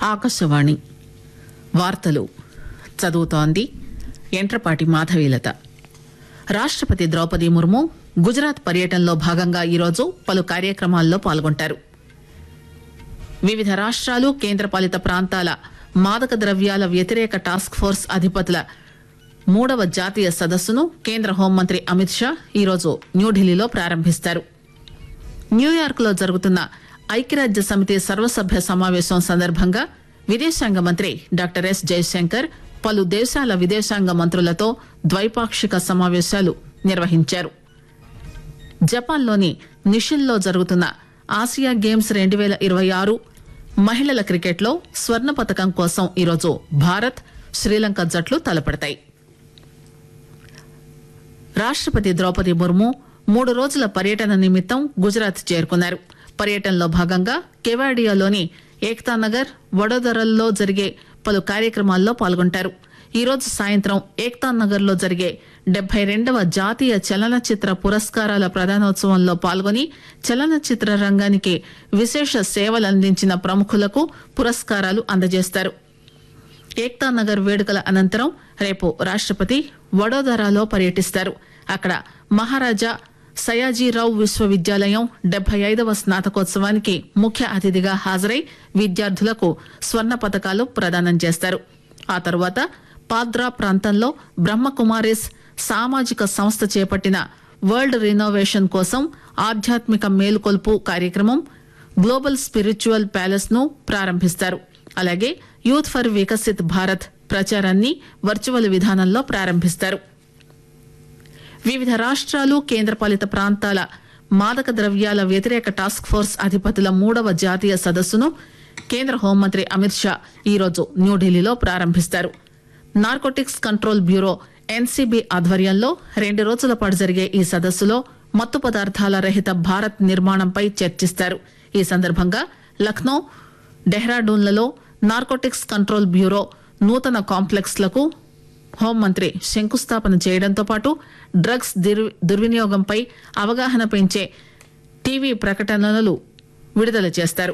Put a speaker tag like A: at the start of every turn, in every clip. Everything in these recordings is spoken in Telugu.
A: ఆకాశవాణి వార్తలు చదువుతోంది ఎంట్రపాటి మాధవీలత రాష్టపతి ద్రౌపది ముర్ము గుజరాత్ పర్యటనలో భాగంగా ఈరోజు పలు కార్యక్రమాల్లో పాల్గొంటారు వివిధ రాష్ట్రాలు కేంద్రపాలిత ప్రాంతాల మాదక ద్రవ్యాల వ్యతిరేక టాస్క్ ఫోర్స్ అధిపతుల మూడవ జాతీయ సదస్సును కేంద్ర హోంమంత్రి అమిత్ షా ఈరోజు న్యూఢిల్లీలో ప్రారంభిస్తారు న్యూయార్క్ లో జరుగుతున్న ఐక్యరాజ్య సమితి సర్వసభ్య సమావేశం సందర్భంగా విదేశాంగ మంత్రి డాక్టర్ ఎస్ జయశంకర్ పలు దేశాల విదేశాంగ మంత్రులతో ద్వైపాక్షిక సమావేశాలు నిర్వహించారు జపాన్లోని నిషిన్లో జరుగుతున్న ఆసియా గేమ్స్ రెండు వేల ఇరవై ఆరు మహిళల క్రికెట్లో స్వర్ణ పతకం కోసం ఈరోజు భారత్ శ్రీలంక జట్లు తలపడతాయి రాష్టపతి ద్రౌపది ముర్ము మూడు రోజుల పర్యటన నిమిత్తం గుజరాత్ చేరుకున్నారు పర్యటనలో భాగంగా కెవాడియాలోని ఏక్తానగర్ వడోదరల్లో జరిగే పలు కార్యక్రమాల్లో పాల్గొంటారు ఈ రోజు సాయంత్రం ఏక్తానగర్ లో జరిగే డెబ్బై రెండవ జాతీయ చలనచిత్ర పురస్కారాల ప్రదానోత్సవంలో పాల్గొని చలనచిత్ర రంగానికి విశేష సేవలందించిన ప్రముఖులకు పురస్కారాలు అందజేస్తారు ఏక్తా నగర్ వేడుకల అనంతరం రేపు రాష్టపతి వడోదరాలో పర్యటిస్తారు అక్కడ మహారాజా సయాజీరావు విశ్వవిద్యాలయం డెబ్బై ఐదవ స్నాతకోత్సవానికి ముఖ్య అతిథిగా హాజరై విద్యార్థులకు స్వర్ణ పతకాలు ప్రదానం చేస్తారు ఆ తర్వాత పాద్రా ప్రాంతంలో బ్రహ్మకుమారిస్ సామాజిక సంస్థ చేపట్టిన వరల్డ్ రినోవేషన్ కోసం ఆధ్యాత్మిక మేలుకొల్పు కార్యక్రమం గ్లోబల్ స్పిరిచువల్ ప్యాలెస్ ను ప్రారంభిస్తారు అలాగే యూత్ ఫర్ వికసిత్ భారత్ ప్రచారాన్ని వర్చువల్ విధానంలో ప్రారంభిస్తారు వివిధ రాష్ట్రాలు కేంద్రపాలిత ప్రాంతాల మాదక ద్రవ్యాల వ్యతిరేక టాస్క్ ఫోర్స్ అధిపతుల మూడవ జాతీయ సదస్సును కేంద్ర హోంమంత్రి అమిత్ షా ఈరోజు న్యూఢిల్లీలో ప్రారంభిస్తారు నార్కోటిక్స్ కంట్రోల్ బ్యూరో ఎన్సీబీ ఆధ్వర్యంలో రెండు రోజుల పాటు జరిగే ఈ సదస్సులో మత్తు పదార్థాల రహిత భారత్ నిర్మాణంపై చర్చిస్తారు ఈ సందర్భంగా లక్నో డెహ్రాడూన్లలో నార్కోటిక్స్ కంట్రోల్ బ్యూరో నూతన కాంప్లెక్స్లకు హోంమంత్రి శంకుస్థాపన చేయడంతో పాటు డ్రగ్స్ దుర్- దుర్వినియోగంపై అవగాహన పెంచే టీవీ ప్రకటనలు విడుదల చేస్తారు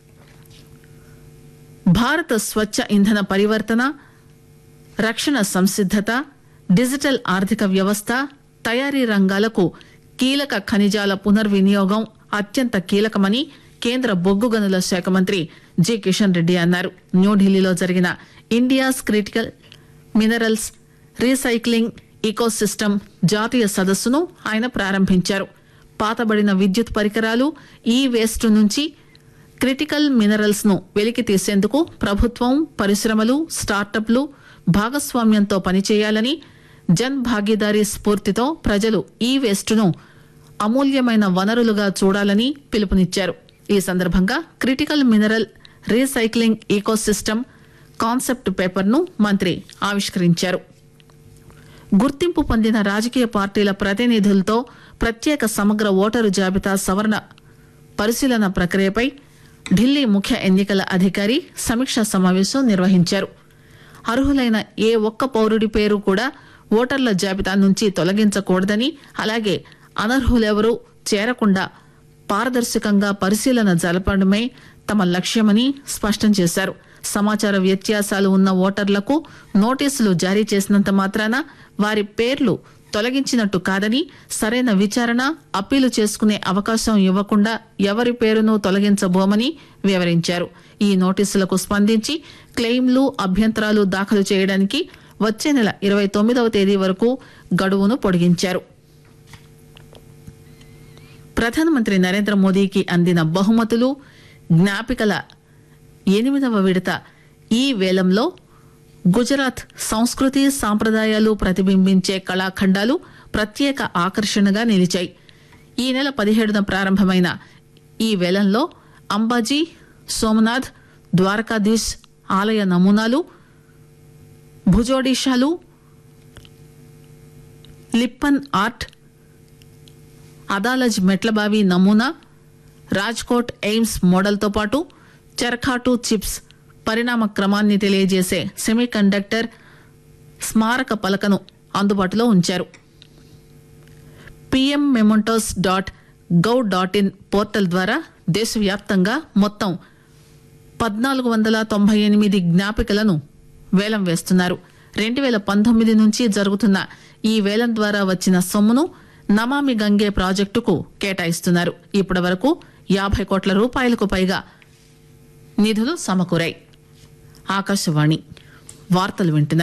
A: భారత స్వచ్ఛ ఇంధన పరివర్తన రక్షణ సంసిద్దత డిజిటల్ ఆర్థిక వ్యవస్థ తయారీ రంగాలకు కీలక ఖనిజాల పునర్వినియోగం అత్యంత కీలకమని కేంద్ర బొగ్గు గనుల శాఖ మంత్రి జి కిషన్ రెడ్డి అన్నారు న్యూఢిల్లీలో జరిగిన India's critical minerals recycling ecosystem జాతీయ సదస్సును ఆయన ప్రారంభించారు పాతబడిన విద్యుత్ పరికరాలు ఈ వేస్ట్ నుంచి క్రిటికల్ మినరల్స్ ను వెలికి తీసేందుకు ప్రభుత్వం పరిశ్రమలు స్టార్టప్లు భాగస్వామ్యంతో పనిచేయాలని జన్ భాగీదారీ స్ఫూర్తితో ప్రజలు ఈ వేస్ట్ ను అమూల్యమైన వనరులుగా చూడాలని పిలుపునిచ్చారు ఈ సందర్భంగా critical mineral recycling ecosystem concept paper ను మంత్రి ఆవిష్కరించారు గుర్తింపు పొందిన రాజకీయ పార్టీల ప్రతినిధులతో ప్రత్యేక సమగ్ర ఓటరు జాబితా సవరణ పరిశీలన ప్రక్రియపై ఢిల్లీ ముఖ్య ఎన్నికల అధికారి సమీక్షా సమావేశం నిర్వహించారు అర్హులైన ఏ ఒక్క పౌరుడి పేరు కూడా ఓటర్ల జాబితా నుంచి తొలగించకూడదని అలాగే అనర్హులెవరూ చేరకుండా పారదర్శకంగా పరిశీలన జరపడమే తమ లక్ష్యమని స్పష్టం చేశారు సమాచార వ్యత్యాసాలు ఉన్న ఓటర్లకు నోటీసులు జారీ చేసినంత మాత్రాన వారి పేర్లు తొలగించినట్టు కాదని సరైన విచారణ అప్పీలు చేసుకునే అవకాశం ఇవ్వకుండా ఎవరి పేరును తొలగించబోమని వివరించారు ఈ నోటీసులకు స్పందించి క్లెయిమ్లు అభ్యంతరాలు దాఖలు చేయడానికి వచ్చే నెల ఇరవై తొమ్మిదవ తేదీ వరకు గడువును పొడిగించారు ప్రధానమంత్రి నరేంద్ర మోదీకి అందిన బహుమతులు జ్ఞాపికల ఎనిమిదవ విడత ఈ వేలంలో గుజరాత్ సంస్కృతి సాంప్రదాయాలు ప్రతిబింబించే కళాఖండాలు ప్రత్యేక ఆకర్షణగా నిలిచాయి ఈ నెల పదిహేడున ప్రారంభమైన ఈ వేలంలో అంబాజీ సోమనాథ్ ద్వారకాధీశ్ ఆలయ నమూనాలు భుజోడిషాలు లిప్పన్ ఆర్ట్ అదాలజ్ మెట్లబావి నమూనా రాజ్కోట్ ఎయిమ్స్ మోడల్తో పాటు చర్ఖాటు చిప్స్ పరిణామ క్రమాన్ని తెలియజేసే సెమీ కండక్టర్ స్మారక పలకను అందుబాటులో ఉంచారు PM mementos dot gov dot in portal ద్వారా దేశవ్యాప్తంగా మొత్తం పద్నాలుగు వందల తొంభై ఎనిమిది జ్ఞాపికలను వేలం వేస్తున్నారు రెండు వేల పంతొమ్మిది నుంచి జరుగుతున్న ఈ వేలం ద్వారా వచ్చిన సొమ్మును నమామి గంగే ప్రాజెక్టుకు కేటాయిస్తున్నారు ఇప్పటి వరకు యాభై కోట్ల రూపాయలకు పైగా నిధులు సమకూరాయి ఆకాశవాణి వార్తలు వింటున్నారు